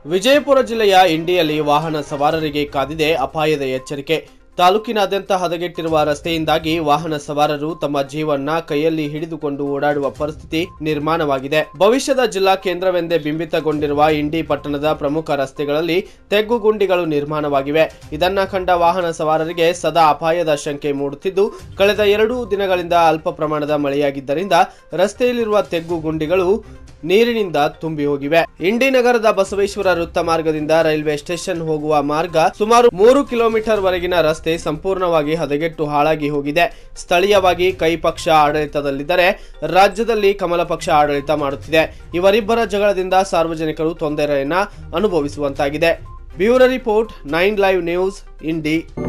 ವಿಜಯಪುರ ಜಿಲ್ಲೆಯ ಇಂಡಿಯಲ್ಲಿ ವಾಹನ ಸವಾರರಿಗೆ ಕಾದಿದೆ ಅಪಾಯದ ಎಚ್ಚರಿಕೆ ತಾಲೂಕಿನಾದ್ಯಂತ ಹದಗೆಟ್ಟಿರುವ ರಸ್ತೆಯಿಂದಾಗಿ ವಾಹನ ಸವಾರರು ತಮ್ಮ ಜೀವನ ಕೈಯಲ್ಲಿ ಹಿಡಿದುಕೊಂಡು ಓಡಾಡುವ ಪರಿಸ್ಥಿತಿ ನಿರ್ಮಾಣವಾಗಿದೆ ಭವಿಷ್ಯದ ಜಿಲ್ಲಾ ಕೇಂದ್ರವೆಂದೇ ಬಿಂಬಿತಗೊಂಡಿರುವ ಇಂಡಿ ಪಟ್ಟಣದ ಪ್ರಮುಖ ರಸ್ತೆಗಳಲ್ಲಿ ತೆಗ್ಗು ಗುಂಡಿಗಳು ನಿರ್ಮಾಣವಾಗಿವೆ ಇದನ್ನ ಕಂಡ ವಾಹನ ಸವಾರರಿಗೆ ಸದಾ ಅಪಾಯದ ಶಂಕೆ ಮೂಡುತ್ತಿದ್ದು ಕಳೆದ ಎರಡು ದಿನಗಳಿಂದ ಅಲ್ಪ ಪ್ರಮಾಣದ ಮಳೆಯಾಗಿದ್ದರಿಂದ ರಸ್ತೆಯಲ್ಲಿರುವ ತೆಗ್ಗು ಗುಂಡಿಗಳು ನೀರಿನಿಂದ ತುಂಬಿ ಹೋಗಿವೆ ಇಂಡಿ ನಗರದ ಬಸವೇಶ್ವರ ವೃತ್ತ ಮಾರ್ಗದಿಂದ ರೈಲ್ವೆ ಸ್ಟೇಷನ್ ಹೋಗುವ ಮಾರ್ಗ ಸುಮಾರು ಮೂರು ಕಿಲೋಮೀಟರ್ ವರೆಗಿನ ರಸ್ತೆ ಸಂಪೂರ್ಣವಾಗಿ ಹದಗೆಟ್ಟು ಹಾಳಾಗಿ ಹೋಗಿದೆ ಸ್ಥಳೀಯವಾಗಿ ಕೈ ಪಕ್ಷ ಆಡಳಿತದಲ್ಲಿದ್ದರೆ ರಾಜ್ಯದಲ್ಲಿ ಕಮಲ ಪಕ್ಷ ಆಡಳಿತ ಮಾಡುತ್ತಿದೆ ಇವರಿಬ್ಬರ ಜಗಳದಿಂದ ಸಾರ್ವಜನಿಕರು ತೊಂದರೆಯನ್ನ ಅನುಭವಿಸುವಂತಾಗಿದೆ bureau report nine live news ಇಂಡಿ